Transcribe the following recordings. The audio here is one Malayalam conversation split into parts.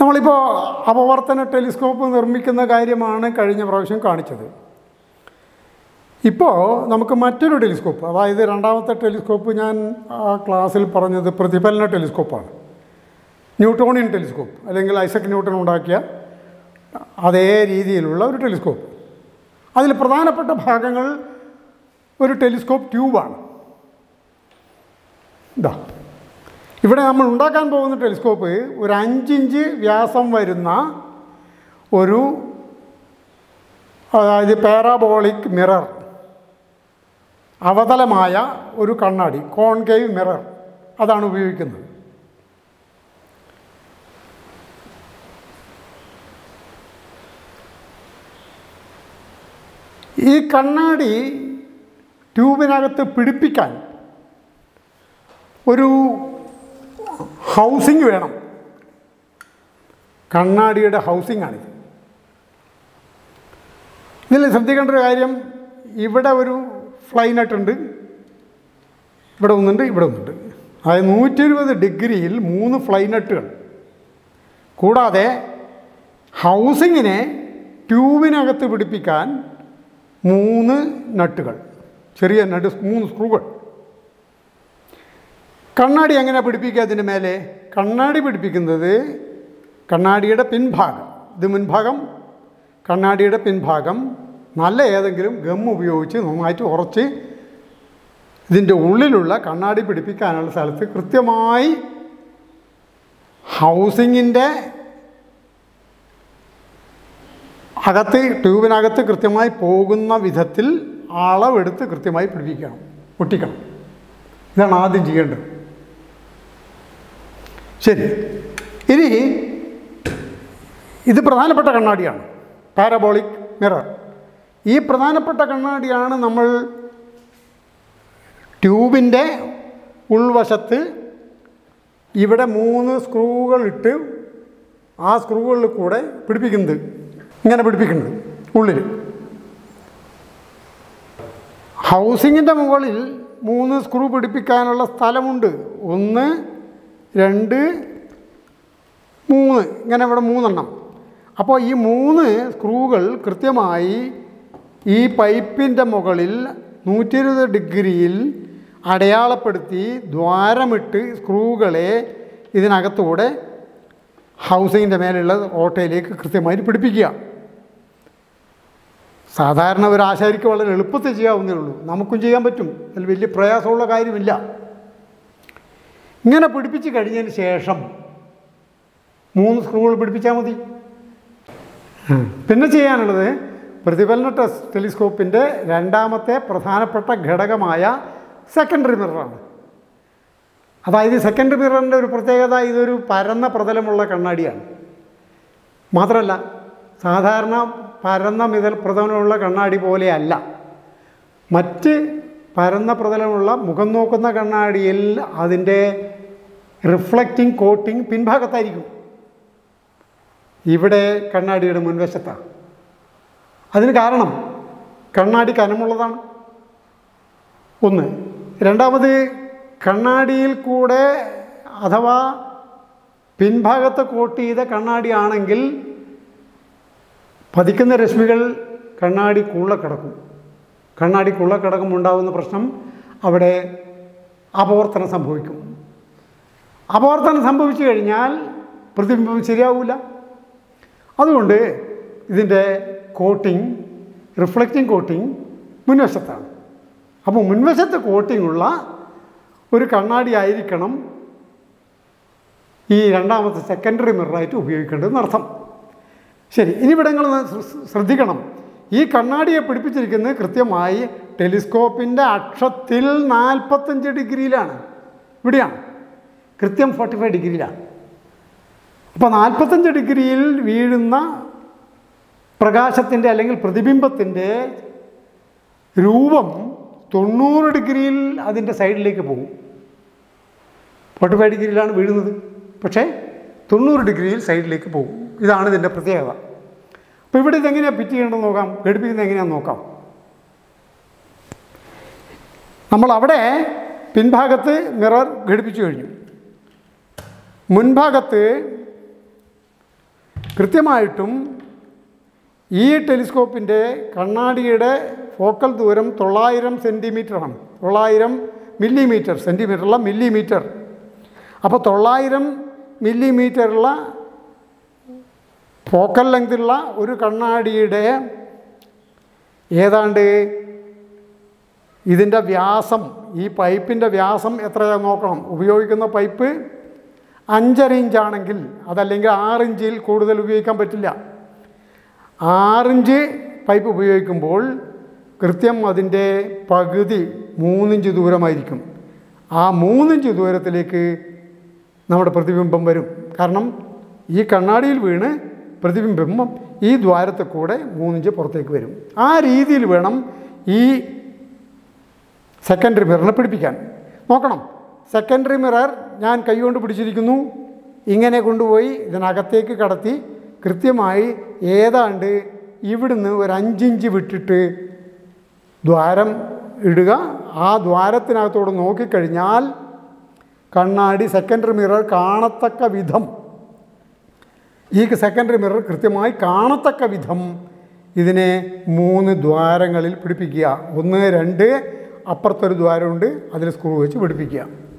നമ്മളിപ്പോൾ അപവർത്തന ടെലിസ്കോപ്പ് നിർമ്മിക്കുന്ന കാര്യമാണ് കഴിഞ്ഞ പ്രാവശ്യം കാണിച്ചത് ഇപ്പോൾ നമുക്ക് മറ്റൊരു ടെലിസ്കോപ്പ് അതായത് രണ്ടാമത്തെ ടെലിസ്കോപ്പ് ഞാൻ ആ ക്ലാസ്സിൽ പറഞ്ഞത് പ്രതിഫലന ടെലിസ്കോപ്പാണ് ന്യൂട്ടോണിയൻ ടെലിസ്കോപ്പ് അല്ലെങ്കിൽ ഐസക് ന്യൂട്ടൺ ഉണ്ടാക്കിയ അതേ രീതിയിലുള്ള ഒരു ടെലിസ്കോപ്പ് അതിൽ പ്രധാനപ്പെട്ട ഭാഗങ്ങൾ ഒരു ടെലിസ്കോപ്പ് ട്യൂബാണ് ഇതാ ഇവിടെ നമ്മൾ ഉണ്ടാക്കാൻ പോകുന്ന ടെലിസ്കോപ്പ് ഒരു അഞ്ചിഞ്ച് വ്യാസം വരുന്ന ഒരു അതായത് പാരാബോളിക് മിറർ അവതലമായ ഒരു കണ്ണാടി കോൺകേവ് മിറർ അതാണ് ഉപയോഗിക്കുന്നത് ഈ കണ്ണാടി ട്യൂബിനകത്ത് പിടിപ്പിക്കാൻ ഒരു ഹൗസിംഗ് വേണം കണ്ണാടിയുടെ ഹൗസിംഗ് ആണിത് ഇതിൽ ശ്രദ്ധിക്കേണ്ട ഒരു കാര്യം ഇവിടെ ഒരു ഫ്ലൈ നട്ട് ഉണ്ട് ഇവിടെ ഒന്നുണ്ട് ഇവിടെ ഒന്നുണ്ട് അതായത് നൂറ്റി ഇരുപത് ഡിഗ്രിയിൽ മൂന്ന് ഫ്ലൈ നട്ടുകൾ കൂടാതെ ഹൗസിങ്ങിനെ ട്യൂബിനകത്ത് പിടിപ്പിക്കാൻ മൂന്ന് നട്ടുകൾ ചെറിയ നട്ട് മൂന്ന് സ്ക്രൂകൾ കണ്ണാടി എങ്ങനെ പിടിപ്പിക്കുക അതിൻ്റെ മേലെ കണ്ണാടി പിടിപ്പിക്കുന്നത് കണ്ണാടിയുടെ പിൻഭാഗം ഇത് മുൻഭാഗം കണ്ണാടിയുടെ പിൻഭാഗം നല്ല ഏതെങ്കിലും ഗം ഉപയോഗിച്ച് നന്നായിട്ട് ഉറച്ച് ഇതിൻ്റെ ഉള്ളിലുള്ള കണ്ണാടി പിടിപ്പിക്കാനുള്ള സ്ഥലത്ത് കൃത്യമായി ഹൗസിങ്ങിൻ്റെ അകത്ത് ട്യൂബിനകത്ത് കൃത്യമായി പോകുന്ന വിധത്തിൽ അളവെടുത്ത് കൃത്യമായി പിടിപ്പിക്കണം ഒട്ടിക്കണം ഇതാണ് ആദ്യം ചെയ്യേണ്ടത് ശരി ഇനി ഇത് പ്രധാനപ്പെട്ട കണ്ണാടിയാണ് പാരബോളിക് മിറർ ഈ പ്രധാനപ്പെട്ട കണ്ണാടിയാണ് നമ്മൾ ട്യൂബിൻ്റെ ഉൾവശത്ത് ഇവിടെ മൂന്ന് സ്ക്രൂകൾ ഇട്ട് ആ സ്ക്രൂകളിൽ കൂടെ പിടിപ്പിക്കുന്നത് ഇങ്ങനെ പിടിപ്പിക്കുന്നത് ഉള്ളിൽ ഹൗസിങ്ങിൻ്റെ മുകളിൽ മൂന്ന് സ്ക്രൂ പിടിപ്പിക്കാനുള്ള സ്ഥലമുണ്ട് ഒന്ന് രണ്ട് മൂന്ന് ഇങ്ങനെ ഇവിടെ മൂന്നെണ്ണം അപ്പോൾ ഈ മൂന്ന് സ്ക്രൂകൾ കൃത്യമായി ഈ പൈപ്പിൻ്റെ മുകളിൽ നൂറ്റി ഇരുപത് ഡിഗ്രിയിൽ അടയാളപ്പെടുത്തി ദ്വാരമിട്ട് സ്ക്രൂകളെ ഇതിനകത്തൂടെ ഹൗസിങ്ങിൻ്റെ മേലുള്ള ഓട്ടയിലേക്ക് കൃത്യമായിട്ട് പിടിപ്പിക്കുക സാധാരണ ഒരു ആശാരിക്ക് വളരെ എളുപ്പത്തിൽ ചെയ്യാവുന്നേ ഉള്ളൂ നമുക്കും ചെയ്യാൻ പറ്റും അതിൽ വലിയ പ്രയാസമുള്ള കാര്യമില്ല ഇങ്ങനെ പിടിപ്പിച്ച് കഴിഞ്ഞതിന് ശേഷം മൂന്ന് സ്ക്രൂകൾ പിടിപ്പിച്ചാൽ മതി പിന്നെ ചെയ്യാനുള്ളത് പ്രതിഫലന ടെസ് ടെലിസ്കോപ്പിൻ്റെ രണ്ടാമത്തെ പ്രധാനപ്പെട്ട ഘടകമായ സെക്കൻഡറി മിററാണ് അതായത് സെക്കൻഡറി മിററിൻ്റെ ഒരു പ്രത്യേകത ഇതൊരു പരന്ന പ്രതലമുള്ള കണ്ണാടിയാണ് മാത്രമല്ല സാധാരണ പരന്ന മിതൽ പ്രതലമുള്ള കണ്ണാടി പോലെയല്ല മറ്റ് പരന്ന പ്രതലമുള്ള മുഖം നോക്കുന്ന കണ്ണാടിയിൽ അതിൻ്റെ റിഫ്ലക്റ്റിംഗ് കോട്ടിംഗ് പിൻഭാഗത്തായിരിക്കും ഇവിടെ കണ്ണാടിയുടെ മുൻവശത്താണ് അതിന് കാരണം കണ്ണാടി കനമുള്ളതാണ് ഒന്ന് രണ്ടാമത് കണ്ണാടിയിൽ കൂടെ അഥവാ പിൻഭാഗത്ത് കോട്ട് ചെയ്ത കണ്ണാടിയാണെങ്കിൽ പതിക്കുന്ന രശ്മികൾ കണ്ണാടി കിടക്കും കണ്ണാടി കിടക്കുമ്പോൾ ഉണ്ടാകുന്ന പ്രശ്നം അവിടെ അപവർത്തനം സംഭവിക്കും അപവർത്തനം സംഭവിച്ചു കഴിഞ്ഞാൽ പ്രതിബിംബം ശരിയാവില്ല അതുകൊണ്ട് ഇതിൻ്റെ കോട്ടിംഗ് റിഫ്ലക്റ്റിംഗ് കോട്ടിംഗ് മുൻവശത്താണ് അപ്പോൾ മുൻവശത്ത് കോട്ടിംഗ് ഉള്ള ഒരു കണ്ണാടി ആയിരിക്കണം ഈ രണ്ടാമത്തെ സെക്കൻഡറി മിററായിട്ട് ഉപയോഗിക്കേണ്ടതെന്ന് അർത്ഥം ശരി ഇനി ഇവിടെ നിങ്ങൾ ശ്രദ്ധിക്കണം ഈ കണ്ണാടിയെ പിടിപ്പിച്ചിരിക്കുന്നത് കൃത്യമായി ടെലിസ്കോപ്പിൻ്റെ അക്ഷത്തിൽ നാൽപ്പത്തഞ്ച് ഡിഗ്രിയിലാണ് ഇവിടെയാണ് കൃത്യം ഫോർട്ടി ഫൈവ് ഡിഗ്രിയിലാണ് അപ്പോൾ നാൽപ്പത്തഞ്ച് ഡിഗ്രിയിൽ വീഴുന്ന പ്രകാശത്തിൻ്റെ അല്ലെങ്കിൽ പ്രതിബിംബത്തിൻ്റെ രൂപം തൊണ്ണൂറ് ഡിഗ്രിയിൽ അതിൻ്റെ സൈഡിലേക്ക് പോകും ഫോർട്ടി ഫൈവ് ഡിഗ്രിയിലാണ് വീഴുന്നത് പക്ഷേ തൊണ്ണൂറ് ഡിഗ്രിയിൽ സൈഡിലേക്ക് പോകും ഇതാണ് ഇതിൻ്റെ പ്രത്യേകത അപ്പോൾ ഇവിടെ ഇതെങ്ങനെയാണ് ഫിറ്റ് ചെയ്യേണ്ടത് നോക്കാം ഘടിപ്പിക്കുന്നത് എങ്ങനെയാണെന്ന് നോക്കാം നമ്മൾ അവിടെ പിൻഭാഗത്ത് മിറർ ഘടിപ്പിച്ചു കഴിഞ്ഞു മുൻഭാഗത്ത് കൃത്യമായിട്ടും ഈ ടെലിസ്കോപ്പിൻ്റെ കണ്ണാടിയുടെ ഫോക്കൽ ദൂരം തൊള്ളായിരം സെൻറ്റിമീറ്ററാണ് തൊള്ളായിരം മില്ലിമീറ്റർ സെൻറ്റിമീറ്ററല്ല മില്ലിമീറ്റർ അപ്പോൾ തൊള്ളായിരം മില്ലിമീറ്ററുള്ള ഫോക്കൽ ലെങ്തുള്ള ഒരു കണ്ണാടിയുടെ ഏതാണ്ട് ഇതിൻ്റെ വ്യാസം ഈ പൈപ്പിൻ്റെ വ്യാസം എത്രയാണെന്ന് നോക്കണം ഉപയോഗിക്കുന്ന പൈപ്പ് അഞ്ചര ഇഞ്ചാണെങ്കിൽ അതല്ലെങ്കിൽ ആറ് ഇഞ്ചിൽ കൂടുതൽ ഉപയോഗിക്കാൻ പറ്റില്ല ആറിഞ്ച് പൈപ്പ് ഉപയോഗിക്കുമ്പോൾ കൃത്യം അതിൻ്റെ പകുതി മൂന്നിഞ്ച് ദൂരമായിരിക്കും ആ മൂന്നിഞ്ച് ദൂരത്തിലേക്ക് നമ്മുടെ പ്രതിബിംബം വരും കാരണം ഈ കണ്ണാടിയിൽ വീണ് പ്രതിബിംബം ഈ ദ്വാരത്തിൽ കൂടെ മൂന്നിഞ്ച് പുറത്തേക്ക് വരും ആ രീതിയിൽ വേണം ഈ സെക്കൻഡറി മിററിനെ പിടിപ്പിക്കാൻ നോക്കണം സെക്കൻഡറി മിറർ ഞാൻ കൈകൊണ്ട് പിടിച്ചിരിക്കുന്നു ഇങ്ങനെ കൊണ്ടുപോയി ഇതിനകത്തേക്ക് കടത്തി കൃത്യമായി ഏതാണ്ട് ഇവിടുന്ന് ഒരു അഞ്ചിഞ്ച് വിട്ടിട്ട് ദ്വാരം ഇടുക ആ ദ്വാരത്തിനകത്തോട് നോക്കിക്കഴിഞ്ഞാൽ കണ്ണാടി സെക്കൻഡറി മിറർ കാണത്തക്ക വിധം ഈ സെക്കൻഡറി മിറർ കൃത്യമായി കാണത്തക്ക വിധം ഇതിനെ മൂന്ന് ദ്വാരങ്ങളിൽ പിടിപ്പിക്കുക ഒന്ന് രണ്ട് അപ്പുറത്തൊരു ദ്വാരമുണ്ട് അതിൽ സ്ക്രൂ വെച്ച് പിടിപ്പിക്കുക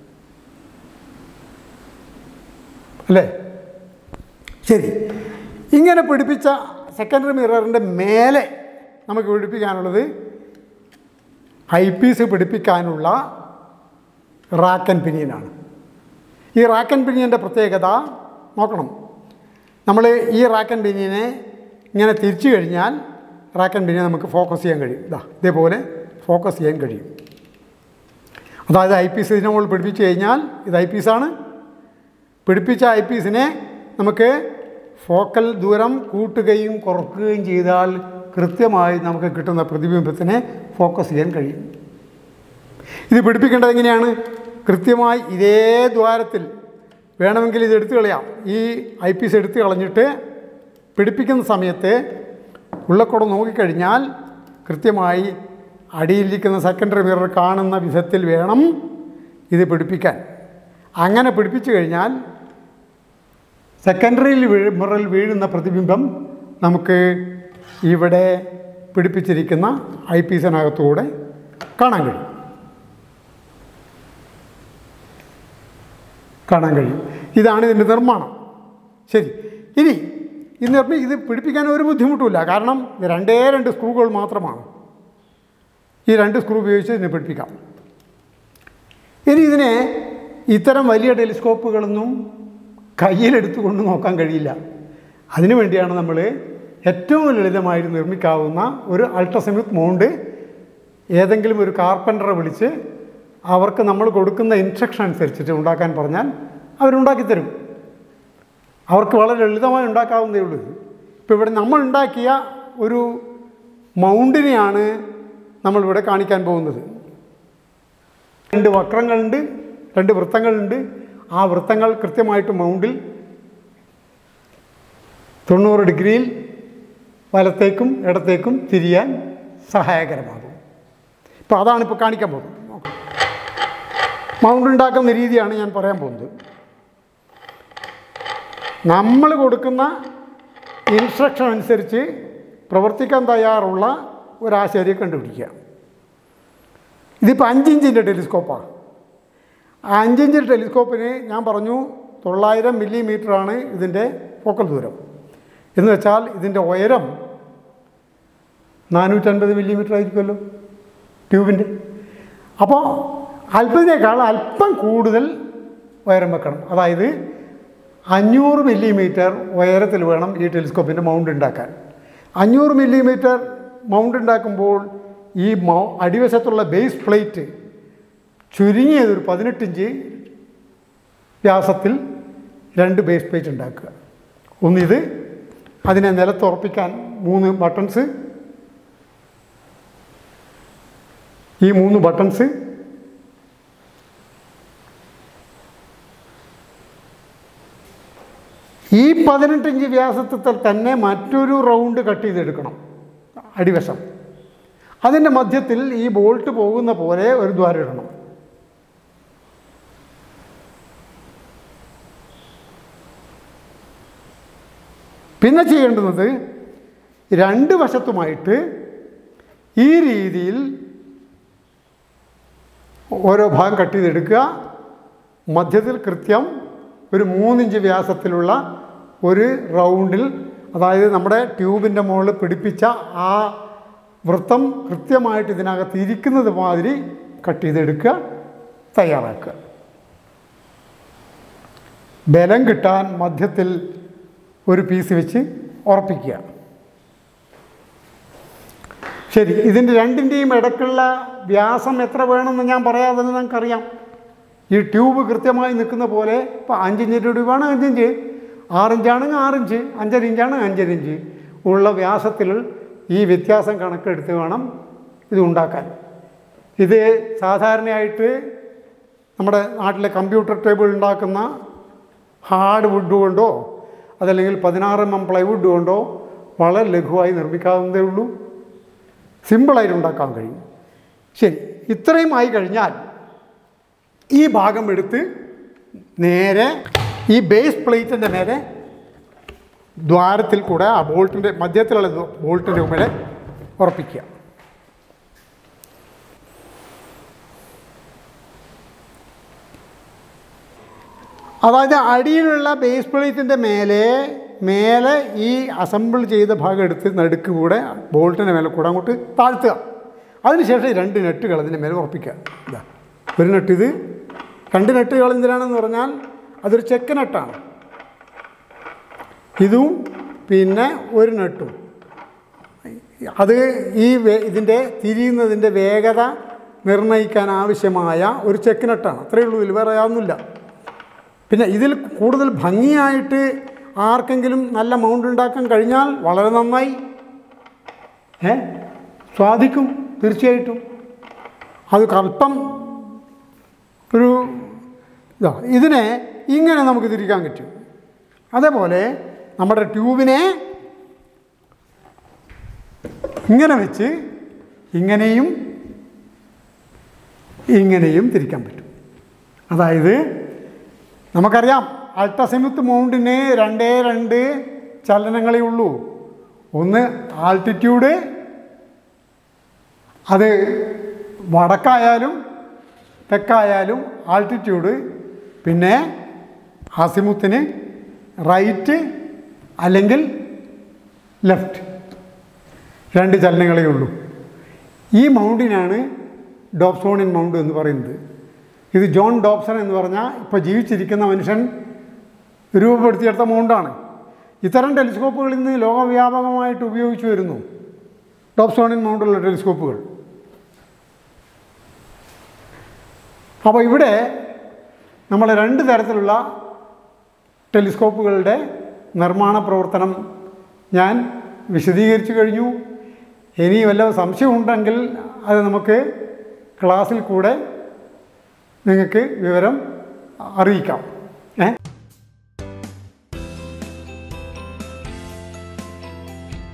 അല്ലേ ശരി ഇങ്ങനെ പിടിപ്പിച്ച സെക്കൻഡറി മിററിൻ്റെ മേലെ നമുക്ക് പിടിപ്പിക്കാനുള്ളത് ഐ പീസ് പിടിപ്പിക്കാനുള്ള റാക്കൻ പിനിയനാണ് ഈ റാക്കൻ പിനിയൻ്റെ പ്രത്യേകത നോക്കണം നമ്മൾ ഈ റാക്കൻ പിനിയനെ ഇങ്ങനെ തിരിച്ചു കഴിഞ്ഞാൽ റാക്കൻ പിനിയൻ നമുക്ക് ഫോക്കസ് ചെയ്യാൻ കഴിയും ഇതാ ഇതേപോലെ ഫോക്കസ് ചെയ്യാൻ കഴിയും അതായത് ഐ പീസ് ഇതിനെ മുകളിൽ പിടിപ്പിച്ച് കഴിഞ്ഞാൽ ഇത് ഐ പീസാണ് പിടിപ്പിച്ച ഐ പീസിനെ നമുക്ക് ഫോക്കൽ ദൂരം കൂട്ടുകയും കുറക്കുകയും ചെയ്താൽ കൃത്യമായി നമുക്ക് കിട്ടുന്ന പ്രതിബിംബത്തിനെ ഫോക്കസ് ചെയ്യാൻ കഴിയും ഇത് പിടിപ്പിക്കേണ്ടത് എങ്ങനെയാണ് കൃത്യമായി ഇതേ ദ്വാരത്തിൽ വേണമെങ്കിൽ ഇത് എടുത്തു കളയാം ഈ ഐ പീസ് എടുത്തു കളഞ്ഞിട്ട് പിടിപ്പിക്കുന്ന സമയത്ത് ഉള്ളക്കൂടെ നോക്കിക്കഴിഞ്ഞാൽ കൃത്യമായി അടിയിലിരിക്കുന്ന സെക്കൻഡറി മിറർ കാണുന്ന വിധത്തിൽ വേണം ഇത് പിടിപ്പിക്കാൻ അങ്ങനെ പിടിപ്പിച്ചു കഴിഞ്ഞാൽ സെക്കൻഡറിയിൽ വീഴ് മിററിൽ വീഴുന്ന പ്രതിബിംബം നമുക്ക് ഇവിടെ പിടിപ്പിച്ചിരിക്കുന്ന ഐ പീസിനകത്തൂടെ കാണാൻ കഴിയും കാണാൻ കഴിയും ഇതാണ് ഇതിൻ്റെ നിർമ്മാണം ശരി ഇനി ഈ നിർമ്മി ഇത് പിടിപ്പിക്കാൻ ഒരു ബുദ്ധിമുട്ടുമില്ല കാരണം ഇത് രണ്ടേ രണ്ട് സ്ക്രൂകൾ മാത്രമാണ് ഈ രണ്ട് സ്ക്രൂ ഉപയോഗിച്ച് ഇതിനെ പിടിപ്പിക്കാം ഇനി ഇതിനെ ഇത്തരം വലിയ ടെലിസ്കോപ്പുകളൊന്നും കയ്യിലെടുത്തു കൊണ്ട് നോക്കാൻ കഴിയില്ല അതിനു വേണ്ടിയാണ് നമ്മൾ ഏറ്റവും ലളിതമായി നിർമ്മിക്കാവുന്ന ഒരു അൾട്രാസെമിക് മൗണ്ട് ഏതെങ്കിലും ഒരു കാർപ്പൻറ്ററെ വിളിച്ച് അവർക്ക് നമ്മൾ കൊടുക്കുന്ന ഇൻസ്ട്രക്ഷൻ അനുസരിച്ചിട്ട് ഉണ്ടാക്കാൻ പറഞ്ഞാൽ അവരുണ്ടാക്കി തരും അവർക്ക് വളരെ ലളിതമായി ഉണ്ടാക്കാവുന്നതേ ഉള്ളൂ ഇപ്പോൾ ഇവിടെ നമ്മൾ ഉണ്ടാക്കിയ ഒരു മൗണ്ടിനെയാണ് നമ്മളിവിടെ കാണിക്കാൻ പോകുന്നത് രണ്ട് വക്രങ്ങളുണ്ട് രണ്ട് വൃത്തങ്ങളുണ്ട് ആ വൃത്തങ്ങൾ കൃത്യമായിട്ട് മൗണ്ടിൽ തൊണ്ണൂറ് ഡിഗ്രിയിൽ വലത്തേക്കും ഇടത്തേക്കും തിരിയാൻ സഹായകരമാകും ഇപ്പോൾ അതാണ് ഇപ്പോൾ കാണിക്കാൻ പോകുന്നത് നോക്കാം. മൗണ്ട് ഉണ്ടാക്കുന്ന രീതിയാണ് ഞാൻ പറയാൻ പോകുന്നത് നമ്മൾ കൊടുക്കുന്ന ഇൻസ്ട്രക്ഷൻ അനുസരിച്ച് പ്രവർത്തിക്കാൻ തയ്യാറുള്ള ഒരാശാരിയെ കണ്ടുപിടിക്കുക ഇതിപ്പോൾ അഞ്ചിഞ്ചിൻ്റെ ടെലിസ്കോപ്പാണ് ആ അഞ്ചിഞ്ച് ടെലിസ്കോപ്പിന് ഞാൻ പറഞ്ഞു തൊള്ളായിരം മില്ലിമീറ്ററാണ് ഇതിൻ്റെ ഫോക്കൽ ദൂരം എന്ന് വെച്ചാൽ ഇതിൻ്റെ ഉയരം നാനൂറ്റൻപത് മില്ലിമീറ്റർ ആയിരിക്കുമല്ലോ ട്യൂബിൻ്റെ അപ്പോൾ അല്പതിനേക്കാൾ അല്പം കൂടുതൽ ഉയരം വെക്കണം അതായത് അഞ്ഞൂറ് മില്ലിമീറ്റർ ഉയരത്തിൽ വേണം ഈ ടെലിസ്കോപ്പിൻ്റെ മൗണ്ട് ഉണ്ടാക്കാൻ അഞ്ഞൂറ് മില്ലിമീറ്റർ മൗണ്ട് ഉണ്ടാക്കുമ്പോൾ ഈ മൗ അടിവശത്തുള്ള ബേസ് പ്ലേറ്റ് ചുരുങ്ങിയതൊരു പതിനെട്ടിഞ്ച് വ്യാസത്തിൽ രണ്ട് ബേസ് പ്ലേറ്റ് ഉണ്ടാക്കുക ഒന്നിത് അതിനെ നിലത്തുറപ്പിക്കാൻ മൂന്ന് ബട്ടൺസ് ഈ മൂന്ന് ബട്ടൺസ് ഈ പതിനെട്ട് ഇഞ്ച് വ്യാസത്തിൽ തന്നെ മറ്റൊരു റൗണ്ട് കട്ട് ചെയ്തെടുക്കണം അടിവശം അതിൻ്റെ മധ്യത്തിൽ ഈ ബോൾട്ട് പോകുന്ന പോലെ ഒരു ദ്വാരം ഇടണം പിന്നെ ചെയ്യേണ്ടുന്നത് രണ്ട് വശത്തുമായിട്ട് ഈ രീതിയിൽ ഓരോ ഭാഗം കട്ട് ചെയ്തെടുക്കുക മധ്യത്തിൽ കൃത്യം ഒരു മൂന്നിഞ്ച് വ്യാസത്തിലുള്ള ഒരു റൗണ്ടിൽ അതായത് നമ്മുടെ ട്യൂബിൻ്റെ മുകളിൽ പിടിപ്പിച്ച ആ വൃത്തം കൃത്യമായിട്ട് ഇതിനകത്ത് ഇരിക്കുന്നത് മാതിരി കട്ട് ചെയ്തെടുക്കുക തയ്യാറാക്കുക ബലം കിട്ടാൻ മധ്യത്തിൽ ഒരു പീസ് വെച്ച് ഉറപ്പിക്കുക ശരി ഇതിൻ്റെ രണ്ടിൻ്റെയും ഇടയ്ക്കുള്ള വ്യാസം എത്ര വേണമെന്ന് ഞാൻ പറയാതെ തന്നെ നിങ്ങൾക്കറിയാം ഈ ട്യൂബ് കൃത്യമായി നിൽക്കുന്ന പോലെ ഇപ്പോൾ അഞ്ചിഞ്ച് ട്യൂബാണ് അഞ്ചിഞ്ച് ആറിഞ്ചാണെങ്കിൽ ആറിഞ്ച് അഞ്ചര ഇഞ്ചാണ് അഞ്ചര ഇഞ്ച് ഉള്ള വ്യാസത്തിൽ ഈ വ്യത്യാസം കണക്കെടുത്ത് വേണം ഇത് ഉണ്ടാക്കാൻ ഇത് സാധാരണയായിട്ട് നമ്മുടെ നാട്ടിലെ കമ്പ്യൂട്ടർ ടേബിൾ ഉണ്ടാക്കുന്ന ഹാർഡ് വുഡ് കൊണ്ടോ അതല്ലെങ്കിൽ പതിനാറ് എം എം പ്ലൈവുഡ് കൊണ്ടോ വളരെ ലഘുവായി നിർമ്മിക്കാവുന്നതേ ഉള്ളൂ സിമ്പിളായിട്ട് ഉണ്ടാക്കാൻ കഴിയും ശരി ഇത്രയും ആയി കഴിഞ്ഞാൽ ഈ ഭാഗം എടുത്ത് നേരെ ഈ ബേസ് പ്ലേറ്റിൻ്റെ നേരെ ദ്വാരത്തിൽ കൂടെ ആ ബോൾട്ടിൻ്റെ മധ്യത്തിലുള്ള ബോൾട്ടിൻ്റെ മുമ്പിൽ ഉറപ്പിക്കുക അതായത് അടിയിലുള്ള ബേസ് പ്ലേറ്റിൻ്റെ മേലെ മേലെ ഈ അസംബിൾ ചെയ്ത ഭാഗം എടുത്ത് നടുക്ക് കൂടെ ബോൾട്ടിൻ്റെ മേലെ കൂടെ അങ്ങോട്ട് താഴ്ത്തുക അതിനുശേഷം ഈ രണ്ട് നെട്ടുകൾ അതിൻ്റെ മേലെ ഉറപ്പിക്കുക ഇതാ ഒരു നെട്ട് ഇത് രണ്ട് നെട്ടുകൾ എന്തിനാണെന്ന് പറഞ്ഞാൽ അതൊരു ചെക്ക് നെട്ടാണ് ഇതും പിന്നെ ഒരു നെട്ടും അത് ഈ വേ- ഇതിൻ്റെ തിരിയുന്നതിൻ്റെ വേഗത നിർണ്ണയിക്കാൻ ആവശ്യമായ ഒരു ചെക്ക് നെട്ടാണ് അത്രയേ ഉള്ളൂ ഇതിൽ വേറെ യാതൊന്നുമില്ല പിന്നെ ഇതിൽ കൂടുതൽ ഭംഗിയായിട്ട് ആർക്കെങ്കിലും നല്ല മൗണ്ട് ഉണ്ടാക്കാൻ കഴിഞ്ഞാൽ വളരെ നന്നായി ഏ സ്വാധിക്കും തീർച്ചയായിട്ടും അത് അല്പം ഒരു ഇതാ ഇതിനെ ഇങ്ങനെ നമുക്ക് തിരിക്കാൻ പറ്റും അതേപോലെ നമ്മുടെ ട്യൂബിനെ ഇങ്ങനെ വെച്ച് ഇങ്ങനെയും ഇങ്ങനെയും തിരിക്കാൻ പറ്റും അതായത് നമുക്കറിയാം അൾട്രാസെമിത്ത് മൗണ്ടിന് രണ്ടേ രണ്ട് ചലനങ്ങളേ ഉള്ളൂ ഒന്ന് ആൾട്ടിറ്റ്യൂഡ് അത് വടക്കായാലും തെക്കായാലും ആൾട്ടിറ്റ്യൂഡ് പിന്നെ അസിമുത്തിന് റൈറ്റ് അല്ലെങ്കിൽ ലെഫ്റ്റ് രണ്ട് ചലനങ്ങളേ ഉള്ളൂ ഈ മൗണ്ടിനാണ് ഡോപ്സോണിൻ മൗണ്ട് എന്ന് പറയുന്നത് ഇത് ജോൺ ഡോപ്സൺ എന്ന് പറഞ്ഞാൽ ഇപ്പോൾ ജീവിച്ചിരിക്കുന്ന മനുഷ്യൻ രൂപപ്പെടുത്തിയെടുത്ത മൗണ്ടാണ് ഇത്തരം ടെലിസ്കോപ്പുകൾ ഇന്ന് ലോകവ്യാപകമായിട്ട് ഉപയോഗിച്ചു വരുന്നു ഡോപ്സോണിൻ മൗണ്ടുള്ള ടെലിസ്കോപ്പുകൾ അപ്പോൾ ഇവിടെ നമ്മൾ രണ്ട് തരത്തിലുള്ള ടെലിസ്കോപ്പുകളുടെ നിർമ്മാണ പ്രവർത്തനം ഞാൻ വിശദീകരിച്ചു കഴിഞ്ഞു ഇനി വല്ല സംശയമുണ്ടെങ്കിൽ അത് നമുക്ക് ക്ലാസ്സിൽ കൂടെ നിങ്ങൾക്ക് വിവരം അറിയിക്കാം